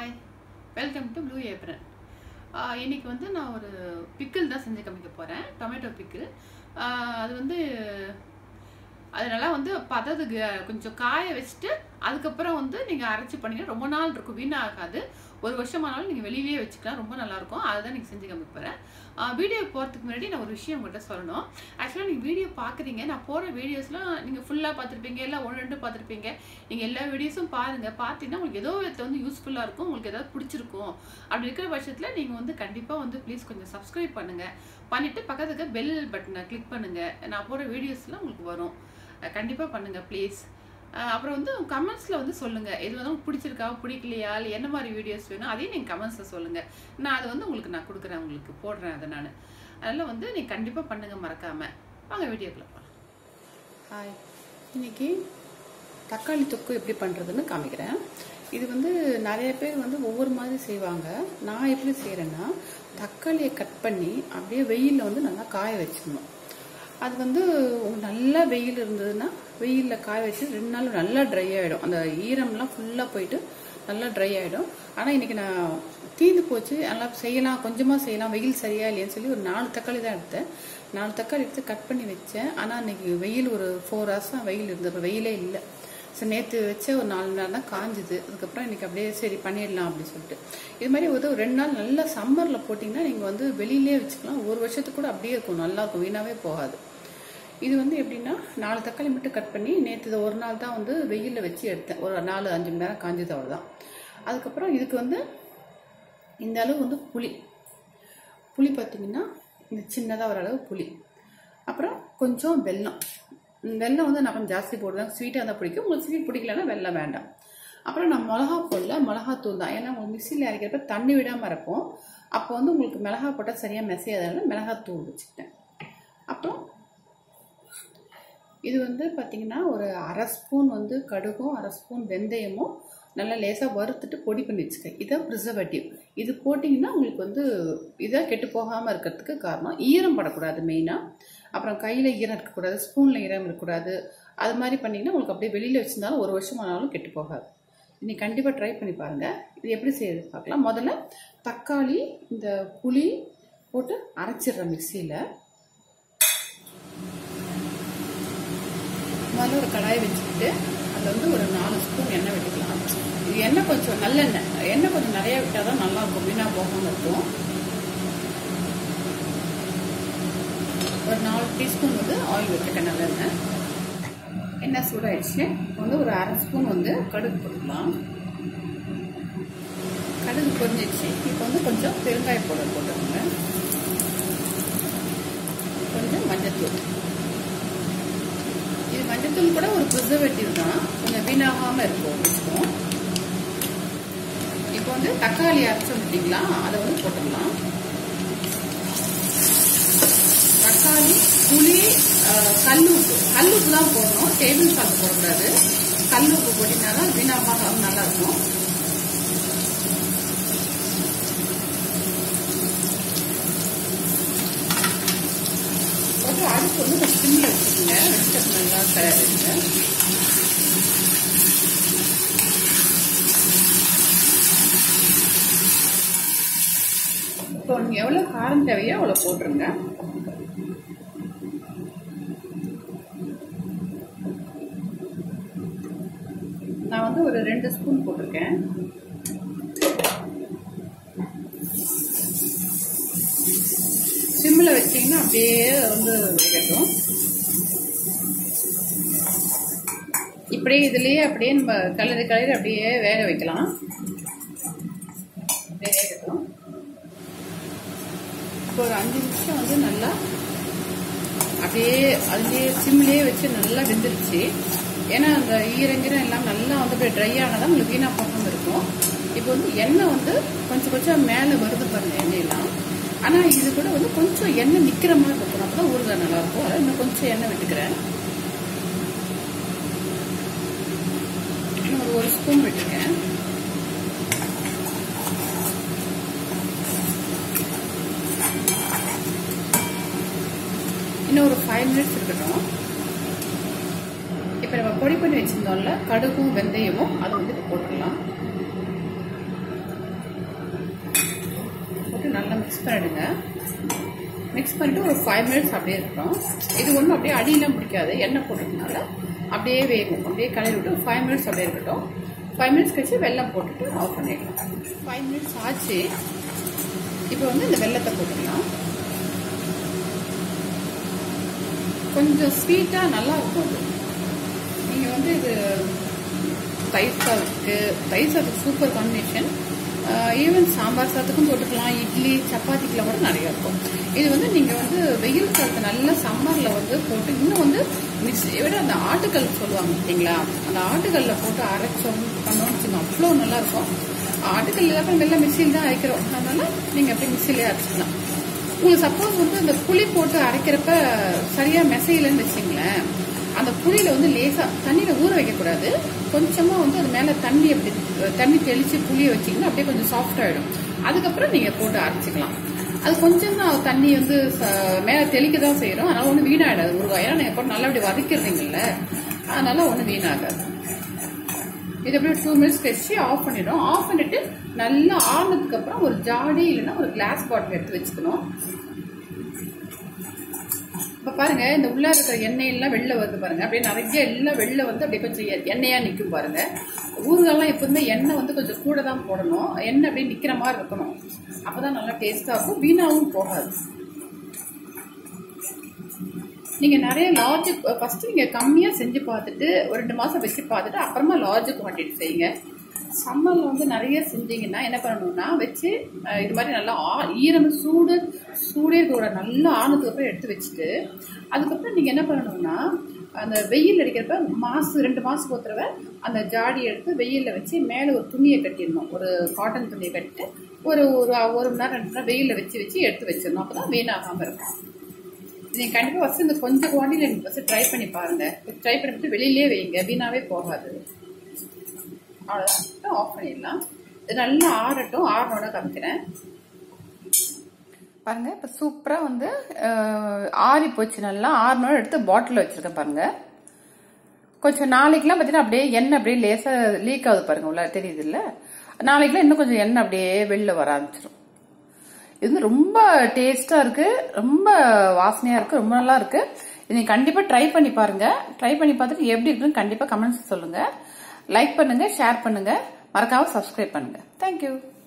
hi welcome to Blue Apron இன்னைக்கு வந்து நான் ஒரு பிக்கிள் தான் செஞ்சு காமிக்க போகிறேன் டொமேட்டோ பிக்கிள் அது வந்து அது நல்லா வந்து பதத்துக்கு கொஞ்சம் காய வச்சுட்டு அதுக்கப்புறம் வந்து நீங்கள் அரைச்சி பண்ணிங்கன்னா ரொம்ப நாள் இருக்கும் வீணாகாது ஒரு வருஷமானாலும் நீங்கள் வெளியிலேயே வச்சுக்கலாம் ரொம்ப நல்லாயிருக்கும் அதை தான் நீங்கள் செஞ்சு காமிக்க போகிறேன் வீடியோ போகிறதுக்கு முன்னாடி நான் ஒரு விஷயம் உங்கள்கிட்ட சொல்லணும் ஆக்சுவலாக நீங்கள் வீடியோ பார்க்குறீங்க நான் போகிற வீடியோஸ்லாம் நீங்கள் ஃபுல்லாக பார்த்துருப்பீங்க இல்லை ஒன்று ரெண்டு பார்த்துருப்பீங்க நீங்கள் எல்லா வீடியோஸும் பாருங்கள் பார்த்தீங்கன்னா உங்களுக்கு ஏதோ விதத்தில் வந்து யூஸ்ஃபுல்லாக இருக்கும் உங்களுக்கு ஏதாவது பிடிச்சிருக்கும் அப்படி இருக்கிற பட்சத்தில் நீங்கள் வந்து கண்டிப்பாக வந்து ப்ளீஸ் கொஞ்சம் சப்ஸ்கிரைப் பண்ணுங்கள் பண்ணிவிட்டு பக்கத்துக்கு பெல் பட்டனை கிளிக் பண்ணுங்கள் நான் போகிற வீடியோஸ்லாம் உங்களுக்கு வரும் கண்டிப்பாக பண்ணுங்கள் ப்ளீஸ் அப்புறம் வந்து கமெண்ட்ஸில் வந்து சொல்லுங்கள் எது வந்து உங்களுக்கு பிடிச்சிருக்கா பிடிக்கலையா இல்லை என்ன மாதிரி வீடியோஸ் வேணும் அதையும் நீங்கள் கமெண்ட்ஸில் சொல்லுங்கள் நான் அதை வந்து உங்களுக்கு நான் கொடுக்குறேன் உங்களுக்கு போடுறேன் அதை நான் அதனால் வந்து நீங்கள் கண்டிப்பாக பண்ணுங்கள் மறக்காமல் வாங்க வீடியோக்குள்ள போகலாம் ஹாய் இன்னைக்கு தக்காளி தொக்கு எப்படி பண்ணுறதுன்னு காமிக்கிறேன் இது வந்து நிறைய பேர் வந்து ஒவ்வொரு மாதிரி செய்வாங்க நான் எப்படி செய்கிறேன்னா தக்காளியை கட் பண்ணி அப்படியே வெயிலில் வந்து நல்லா காய வச்சுக்கணும் அது வந்து நல்லா வெயில் இருந்ததுன்னா வெயிலில் காய வச்சு ரெண்டு நாள் நல்லா ட்ரை ஆகிடும் அந்த ஈரம்லாம் ஃபுல்லாக போயிட்டு நல்லா ட்ரை ஆகிடும் ஆனால் இன்றைக்கி நான் தீந்து போச்சு நல்லா செய்யலாம் கொஞ்சமாக செய்யலாம் வெயில் சரியா இல்லையான்னு சொல்லி ஒரு நாலு தக்காளி தான் எடுத்தேன் நாலு தக்காளி எடுத்து கட் பண்ணி வச்சேன் ஆனால் இன்னைக்கு வெயில் ஒரு ஃபோர் ஹவர்ஸ் தான் வெயில் இருந்தது அப்புறம் வெயிலே இல்லை சரி நேற்று வச்ச ஒரு நாலு நாள் தான் காஞ்சுது அதுக்கப்புறம் இன்னைக்கு அப்படியே சரி பண்ணிடலாம் அப்படின்னு சொல்லிட்டு இது மாதிரி வந்து ஒரு ரெண்டு நாள் நல்லா சம்மரில் போட்டிங்கன்னா நீங்கள் வந்து வெளியிலே வச்சுக்கலாம் ஒரு வருஷத்துக்கு கூட அப்படியே இருக்கும் நல்லா இருக்கும் வீணாவே போகாது இது வந்து எப்படின்னா நாலு தக்காளி மட்டும் கட் பண்ணி நேற்று ஒரு நாள் தான் வந்து வெயிலில் வச்சு எடுத்தேன் ஒரு நாலு அஞ்சு மணி நேரம் காஞ்சது அவ்வளோதான் அதுக்கப்புறம் இதுக்கு வந்து இந்த அளவு வந்து புளி புளி பார்த்தீங்கன்னா இந்த சின்னதாக ஒரு அளவு புளி அப்புறம் கொஞ்சம் வெல்லம் வெல்லம் வந்து நான் கொஞ்சம் ஜாஸ்தி போடுவேன் ஸ்வீட்டாக தான் பிடிக்கும் உங்களுக்கு ஸ்வீட் பிடிக்கலன்னா வெல்லம் வேண்டாம் அப்புறம் நான் மிளகா போடல மிளகாத்தூள் தான் ஏன்னா உங்களுக்கு மிக்சியில் அரைக்கிறப்ப தண்ணி விடாமல் இருக்கும் அப்போ வந்து உங்களுக்கு மிளகா போட்டால் சரியாக மெசையாதனால மிளகாத்தூள் வச்சுக்கிட்டேன் அப்புறம் இது வந்து பார்த்திங்கன்னா ஒரு அரை ஸ்பூன் வந்து கடுகும் அரை ஸ்பூன் வெந்தயமும் நல்லா லேசாக வறுத்துட்டு பொடி பண்ணி வச்சுக்கேன் இதான் ப்ரிசர்வேட்டிவ் இது போட்டிங்கன்னா உங்களுக்கு வந்து இதாக கெட்டு போகாமல் இருக்கிறதுக்கு காரணம் ஈரம் படக்கூடாது மெயினாக அப்புறம் கையில் ஈரம் இருக்கக்கூடாது ஸ்பூனில் ஈரம் இருக்கக்கூடாது அது மாதிரி பண்ணிங்கன்னா உங்களுக்கு அப்படியே வெளியில் வச்சுருந்தாலும் ஒரு வருஷம் ஆனாலும் கெட்டு போகாது நீ கண்டிப்பாக ட்ரை பண்ணி பாருங்கள் இது எப்படி செய்யறது பார்க்கலாம் முதல்ல தக்காளி இந்த புளி போட்டு அரைச்சிடுறேன் மிக்சியில் முதல்ல ஒரு கடாய் வச்சுக்கிட்டு அதில் வந்து ஒரு நாலு ஸ்பூன் எண்ணெய் விட்டுக்கலாம் இது எண்ணெய் கொஞ்சம் நல்லெண்ணெய் எண்ணெய் கொஞ்சம் நிறைய விட்டால் தான் நல்லா இருக்கும் வீணா போகாமல் இருக்கும் ஒரு நாலு டீஸ்பூன் வந்து ஆயில் விட்டுருக்கேன் நல்லெண்ணெய் எண்ணெய் சூடாயிடுச்சு வந்து ஒரு அரை ஸ்பூன் வந்து கடுகு போட்டுக்கலாம் கடுகு பொரிஞ்சிடுச்சு இப்போ வந்து கொஞ்சம் பெருங்காய பவுடர் போட்டுக்கோங்க கொஞ்சம் மஞ்சத்தூள் இது மஞ்சத்தூள் கூட ஒரு ப்ரிசர்வேட்டிவ் தான் கொஞ்சம் வீணாகாமல் இருக்கும் வச்சுக்கோம் இப்போ வந்து தக்காளி அரைச்சி விட்டீங்களா அதை வந்து போட்டுடலாம் தக்காளி புளி கல் உப்பு கல் உப்பு தான் போடணும் டேபிள் சால்ட் போடக்கூடாது கல் உப்பு போட்டிங்கன்னா தான் வீணாகாம நல்லா இருக்கும் போட்டு அடுப்பு வந்து கொஞ்சம் சிம்மில் வச்சுக்கோங்க வெஜிடபிள் நல்லா தயாரிங்க இப்போ நீங்கள் எவ்வளோ காரம் தேவையோ அவ்வளோ போட்டுருங்க நான் வந்து ஒரு ரெண்டு ஸ்பூன் போட்டிருக்கேன் சிம்மில் வச்சிங்கன்னா அப்படியே வந்து வேகட்டும் இப்படியே இதுலேயே அப்படியே நம்ம கலரி கலரி அப்படியே வேக வைக்கலாம் அப்படியே வேகட்டும் இப்போ ஒரு அஞ்சு நிமிஷம் வந்து நல்லா அப்படியே அதுலேயே சிம்லேயே வச்சு நல்லா வெந்துருச்சு ஏன்னா அந்த ஈரங்கீரம் எல்லாம் நல்லா வந்து அப்படியே ட்ரை ஆனதான் உங்களுக்கு வீணாக போகாமல் இருக்கும் இப்போ வந்து எண்ணெய் வந்து கொஞ்சம் கொஞ்சம் மேலே வருது பாருங்க எண்ணெயெல்லாம் ஆனால் இது கூட வந்து கொஞ்சம் எண்ணெய் நிற்கிற மாதிரி இருக்கும் அப்போ தான் ஊறுகாய் நல்லாயிருக்கும் அதை இன்னும் கொஞ்சம் எண்ணெய் விட்டுக்கிறேன் இன்னும் ஒரு ஒரு ஸ்பூன் விட்டுருக்கேன் இன்னும் ஒரு ஃபைவ் மினிட்ஸ் இருக்கட்டும் இப்போ நம்ம பொடி பண்ணி வச்சிருந்தோம்ல கடுகும் வெந்தயமும் அதை வந்து இப்போ போட்டுடலாம் மிக்ஸ் பண்ணிடுங்க மிக்ஸ் பண்ணிட்டு ஒரு ஃபைவ் மினிட்ஸ் அப்படியே இருக்கட்டும் இது ஒன்றும் அப்படியே அடியெல்லாம் பிடிக்காது எண்ணெய் போட்டதுனால அப்படியே வேகும் அப்படியே கலரி விட்டு ஒரு ஃபைவ் மினிட்ஸ் அப்படியே இருக்கட்டும் ஃபைவ் மினிட்ஸ் கழிச்சு வெல்லம் போட்டுட்டு ஆஃப் பண்ணிடலாம் ஃபைவ் மினிட்ஸ் ஆச்சு இப்போ வந்து இந்த வெள்ளத்தை போட்டுக்கலாம் கொஞ்சம் ஸ்வீட்டாக நல்லா இருக்கும் அது நீங்கள் வந்து இது தயிர் சாதத்துக்கு தயிர் சாதத்துக்கு சூப்பர் காம்பினேஷன் ஈவன் சாம்பார் சாதத்துக்கும் போட்டுக்கலாம் இட்லி சப்பாத்திக்குலாம் கூட நிறைய இருக்கும் இது வந்து நீங்கள் வந்து வெயில் காலத்து நல்ல சம்மரில் வந்து போட்டு இன்னும் வந்து மிக்ஸ் விட அந்த ஆட்டுக்கல் சொல்லுவாங்க பார்த்தீங்களா அந்த ஆட்டுக்கல்ல போட்டு அரைச்சோம் பண்ணோம்னு வச்சுக்கோங்க அவ்வளோ நல்லா இருக்கும் ஆட்டுக்கல் இல்லாமல் வெள்ளம் மிக்சியில் தான் அரைக்கிறோம் அதனால நீங்கள் அப்படியே மிக்சியிலே அரைச்சிக்கலாம் உங்களுக்கு சப்போஸ் வந்து அந்த புளி போட்டு அரைக்கிறப்ப சரியா மெசையிலன்னு வச்சுங்களேன் அந்த புளியில வந்து லேசா தண்ணியில ஊற வைக்கக்கூடாது கொஞ்சமா வந்து அது மேல தண்ணி அப்படி தண்ணி தெளிச்சு புளிய வச்சீங்கன்னா அப்படியே கொஞ்சம் சாஃப்ட் ஆயிடும் அதுக்கப்புறம் நீங்க போட்டு அரைச்சிக்கலாம் அது கொஞ்சம் தான் தண்ணி வந்து ச- மேல தெளிக்க தான் செய்யறோம் அதனால ஒன்றும் வீணாயிடாது ஊறுகாய் ஏன்னா நீங்க போட்டு நல்லா அப்படி வதக்கிறீங்கல்ல அதனால ஒன்றும் வீணாகாது இது அப்படியே டூ மினிட்ஸ் கழிச்சு ஆஃப் பண்ணிடும் ஆஃப் பண்ணிட்டு நல்லா ஆறுனதுக்கு அப்புறம் ஒரு ஜாடி இல்லைன்னா ஒரு கிளாஸ் பாட்டில் எடுத்து வச்சுக்கணும் இப்ப பாருங்க இந்த உள்ள இருக்கிற எண்ணெய் எல்லாம் வெளில வருது பாருங்க அப்படியே நிறைய எல்லாம் வெளில வந்து அப்படியே கொஞ்சம் எ- எண்ணெயா நிக்கும் பாருங்க ஊறுகாய்லாம் எப்போதுமே எண்ணெய் வந்து கொஞ்சம் கூட தான் போடணும் எண்ணெய் அப்படியே நிக்கிற மாதிரி இருக்கணும் அப்பதான் நல்லா டேஸ்டா இருக்கும் வீணாவும் போகாது நீங்க நிறைய லார்ஜ் ஃபர்ஸ்ட் நீங்க கம்மியா செஞ்சு பார்த்துட்டு ஒரு ரெண்டு மாசம் வச்சு பார்த்துட்டு அப்புறமா லார்ஜ் குவான்டிட்டி செய்யுங்க சம்மர்ல வந்து நிறைய செஞ்சீங்கன்னா என்ன பண்ணணும்னா வச்சு அஹ், இது மாதிரி நல்லா ஆ- ஈரம் சூடு சூடே கூட நல்லா ஆனதுக்கு அப்புறம் எடுத்து வச்சுட்டு அதுக்கப்புறம் நீங்க என்ன பண்ணணும்னா அந்த வெயில் அடிக்கிறப்ப மாசம் ரெண்டு மாசத்துக்கு ஒரு தடவை அந்த ஜாடி எடுத்து வெயில்ல வச்சு மேல ஒரு துணியை கட்டிடணும் ஒரு காட்டன் துணியை கட்டிட்டு ஒரு ஒரு ஒரு மணி நேரம் ரெண்டு மணி நேரம் வெயில்ல வச்சு வச்சு எடுத்து வச்சிடணும் அப்பதான் வீணாகாம இருக்கும் நீங்க கண்டிப்பா ஃபர்ஸ்ட் இந்த கொஞ்சம் குவான்டிட்டி நீங்க ஃபர்ஸ்ட் ட்ரை பண்ணி பாருங்க ட்ரை பண்ணிட்டு வெளியிலே வைங்க வீணாவே போகாது அவ்வளோதான் ஆஃப் பண்ணிடலாம் இது நல்லா ஆறட்டும் ஆறனோட காமிக்கிறேன் பாருங்க இப்போ சூப்பராக வந்து அஹ், ஆறி போச்சு நல்லா ஆறுனோட எடுத்து பாட்டில் வச்சிருக்கேன் பாருங்க கொஞ்சம் நாளைக்கெல்லாம் பார்த்தீங்கன்னா அப்படியே எண்ணெய் அப்படியே லேசாக லீக் ஆகுது பாருங்க உள்ள தெரியுது இல்ல நாளைக்கெல்லாம் இன்னும் கொஞ்சம் எண்ணெய் அப்படியே வெளில வர ஆரம்பிச்சிடும் இது வந்து ரொம்ப டேஸ்டா இருக்கு ரொம்ப வாசனையா இருக்கு ரொம்ப நல்லா இருக்கு இது நீங்க கண்டிப்பா ட்ரை பண்ணி பாருங்க ட்ரை பண்ணி பார்த்துட்டு எப்படி இருக்குன்னு கண்டிப்பா கமெண்ட்ஸ் சொல்லுங்க லைக் பண்ணுங்க ஷேர் பண்ணுங்க மறக்காம சப்ஸ்கிரைப் பண்ணுங்க தேங்க்யூ